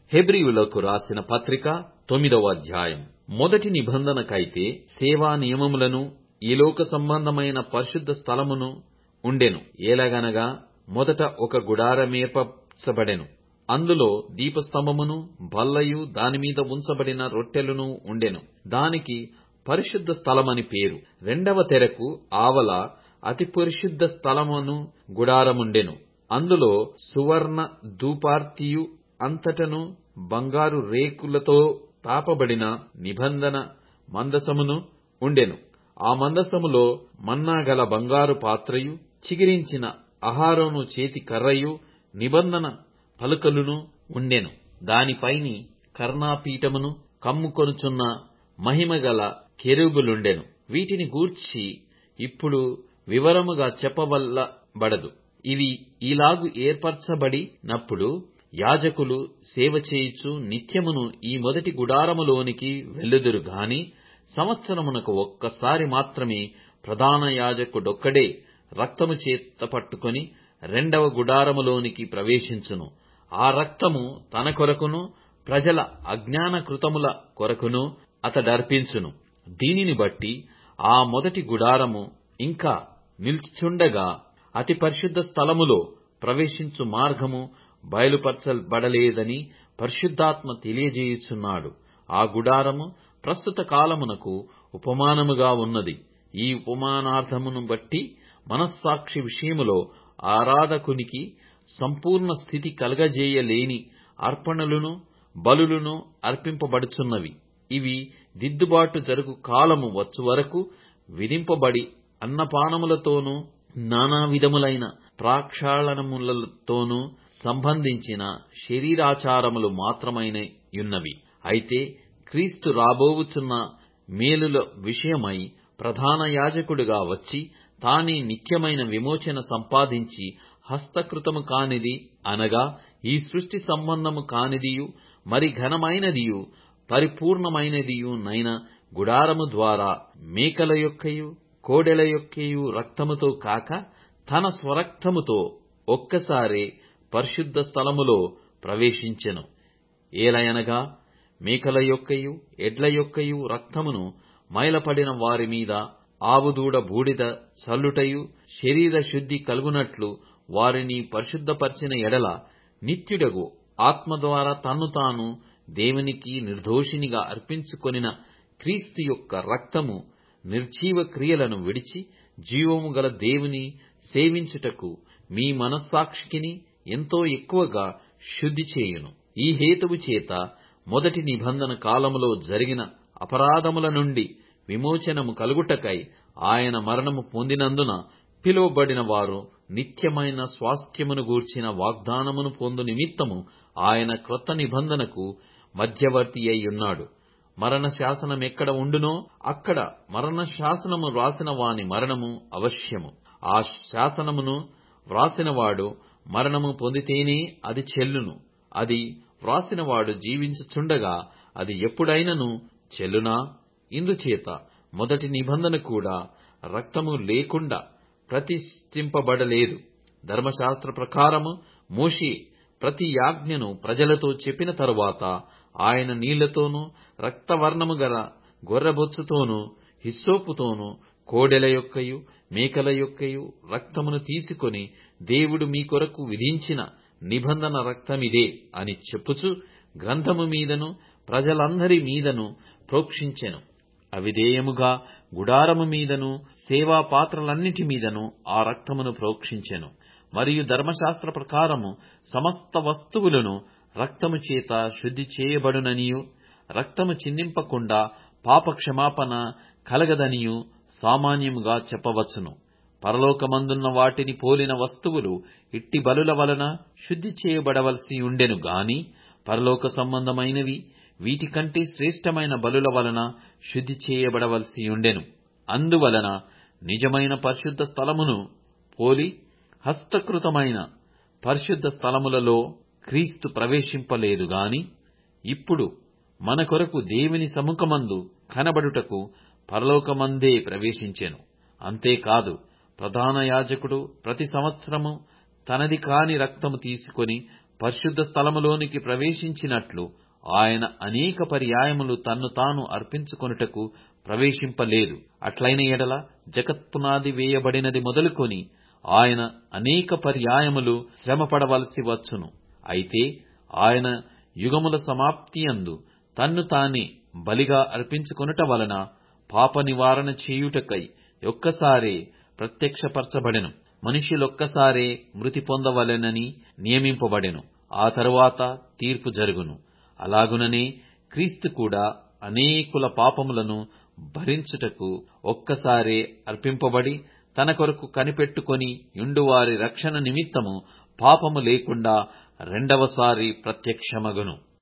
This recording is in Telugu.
హెబ్రీయులకు రాసిన పత్రిక తొమ్మిదవ అధ్యాయం మొదటి నిబంధనకైతే సేవా నియమములను ఈ లోక సంబంధమైన పరిశుద్ధ స్థలమును ఉండెను ఏలగనగా మొదట ఒక గుడారమేర్పరచబడెను అందులో దీపస్తంభమును బల్లయు దానిమీద ఉంచబడిన రొట్టెలును ఉండెను దానికి పరిశుద్ధ స్థలమని పేరు రెండవ తెరకు ఆవల అతి పరిశుద్ధ స్థలమును గుడారముండెను అందులో సువర్ణ ధూపార్తియు అంతటను బంగారు రేకులతో తాపబడిన నిబంధన మందసమును ఉండెను ఆ మందసములో మన్నాగల బంగారు పాత్రయు చిగిరించిన అహారోను చేతి కర్రయు నిబంధన పలుకలును ఉండెను దానిపైని కర్ణాపీఠమును కమ్ముకొనుచున్న మహిమగల కెరూబులుండెను వీటిని గూర్చి ఇప్పుడు వివరముగా చెప్పవల్లబడదు ఇవి ఈలాగు ఏర్పరచబడినప్పుడు యాజకులు సేవ చేయుచు నిత్యమును ఈ మొదటి గుడారములోనికి వెళ్ళుదురు గాని సంవత్సరమునకు ఒక్కసారి మాత్రమే ప్రధాన యాజకుడొక్కడే రక్తము చేత పట్టుకొని రెండవ గుడారములోనికి ప్రవేశించును ఆ రక్తము తన కొరకును ప్రజల అజ్ఞాన కృతముల కొరకును అతడర్పించును దీనిని బట్టి ఆ మొదటి గుడారము ఇంకా నిల్చుండగా అతి పరిశుద్ధ స్థలములో ప్రవేశించు మార్గము బయలుపరచబడలేదని పరిశుద్ధాత్మ తెలియజేయుచున్నాడు ఆ గుడారము ప్రస్తుత కాలమునకు ఉపమానముగా ఉన్నది ఈ ఉపమానార్థమును బట్టి మనస్సాక్షి విషయములో ఆరాధకునికి సంపూర్ణ స్థితి కలగజేయలేని అర్పణలును బలులను అర్పింపబడుచున్నవి ఇవి దిద్దుబాటు జరుగు కాలము వచ్చు వరకు విధింపబడి అన్నపానములతోనూ నానా విధములైన ప్రాక్షాళనములతోనూ సంబంధించిన శరీరాచారములు మాత్రమైనయున్నవి అయితే క్రీస్తు రాబోవుచున్న మేలుల విషయమై ప్రధాన యాజకుడుగా వచ్చి తానే నిత్యమైన విమోచన సంపాదించి హస్తకృతము కానిది అనగా ఈ సృష్టి సంబంధము కానిదియు మరి ఘనమైనదియు పరిపూర్ణమైనదియు నైన గుడారము ద్వారా మేకల యొక్కయు కోడెల యొక్కయు రక్తముతో కాక తన స్వరక్తముతో ఒక్కసారే పరిశుద్ధ స్థలములో ప్రవేశించెను ఏలయనగా మేకల యొక్కయు ఎడ్ల యొక్కయు రక్తమును మైలపడిన వారి మీద ఆవుదూడ బూడిద చల్లుటయు శరీర శుద్ధి కలుగునట్లు వారిని పరిశుద్ధపరిచిన ఎడల నిత్యుడగు ఆత్మ ద్వారా తన్ను తాను దేవునికి నిర్దోషినిగా అర్పించుకొనిన క్రీస్తు యొక్క రక్తము నిర్జీవ క్రియలను విడిచి జీవము గల దేవుని సేవించుటకు మీ మనస్సాక్షికిని ఎంతో ఎక్కువగా శుద్ధి చేయును ఈ హేతువు చేత మొదటి నిబంధన కాలములో జరిగిన అపరాధముల నుండి విమోచనము కలుగుటకై ఆయన మరణము పొందినందున పిలువబడిన వారు నిత్యమైన స్వాస్థ్యమును గూర్చిన వాగ్దానమును పొందు నిమిత్తము ఆయన క్రొత్త నిబంధనకు మధ్యవర్తి అయ్యున్నాడు మరణ శాసనమెక్కడ ఉండునో అక్కడ మరణ శాసనము వ్రాసిన వాని మరణము అవశ్యము ఆ శాసనమును వ్రాసినవాడు మరణము పొందితేనే అది చెల్లును అది వ్రాసినవాడు జీవించుచుండగా అది ఎప్పుడైనను చెల్లునా ఇందుచేత మొదటి నిబంధన కూడా రక్తము లేకుండా ప్రతిష్ఠింపబడలేదు ధర్మశాస్త్ర ప్రకారము మోషే ప్రతి యాజ్ఞను ప్రజలతో చెప్పిన తరువాత ఆయన నీళ్లతోనూ రక్తవర్ణము గల గొర్రెబొచ్చుతోనూ హిస్సోపుతోనూ కోడెల యొక్కయు మేకల యొక్కయు రక్తమును తీసుకొని దేవుడు మీ కొరకు విధించిన నిబంధన రక్తమిదే అని చెప్పుచు గ్రంథము మీదను ప్రజలందరి మీదను ప్రోక్షించెను అవిధేయముగా గుడారము మీదను సేవా పాత్రలన్నిటి మీదను ఆ రక్తమును ప్రోక్షించెను మరియు ధర్మశాస్త్ర ప్రకారము సమస్త వస్తువులను రక్తము చేత శుద్ధి చేయబడుననియు రక్తము చిందింపకుండా పాప క్షమాపణ కలగదనియు సామాన్యముగా చెప్పవచ్చును పరలోకమందున్న వాటిని పోలిన వస్తువులు ఇట్టి బలుల వలన శుద్ధి చేయబడవలసి ఉండెను గాని పరలోక సంబంధమైనవి వీటికంటే శ్రేష్టమైన బలుల వలన శుద్ధి చేయబడవలసి ఉండెను అందువలన నిజమైన పరిశుద్ధ స్థలమును పోలి హస్తకృతమైన పరిశుద్ధ స్థలములలో క్రీస్తు ప్రవేశింపలేదు గాని ఇప్పుడు మన కొరకు దేవుని సముఖమందు కనబడుటకు పరలోకమందే ప్రవేశించెను అంతేకాదు ప్రధాన యాజకుడు ప్రతి సంవత్సరము తనది కాని రక్తము తీసుకొని పరిశుద్ధ స్థలములోనికి ప్రవేశించినట్లు ఆయన అనేక పర్యాయములు తన్ను తాను అర్పించుకొనుటకు ప్రవేశింపలేదు అట్లైన ఎడల జగత్పునాది వేయబడినది మొదలుకొని ఆయన అనేక పర్యాయములు శ్రమపడవలసి వచ్చును అయితే ఆయన యుగముల సమాప్తియందు తన్ను తానే బలిగా అర్పించుకొనుట వలన పాప నివారణ చేయుటకై ఒక్కసారే ప్రత్యక్షపరచబడెను మనుష్యులొక్కసారే మృతి పొందవలెనని నియమింపబడెను ఆ తరువాత తీర్పు జరుగును అలాగుననే క్రీస్తు కూడా అనేకుల పాపములను భరించుటకు ఒక్కసారే అర్పింపబడి తన కొరకు కనిపెట్టుకొని యుండువారి రక్షణ నిమిత్తము పాపము లేకుండా రెండవసారి ప్రత్యక్షమగును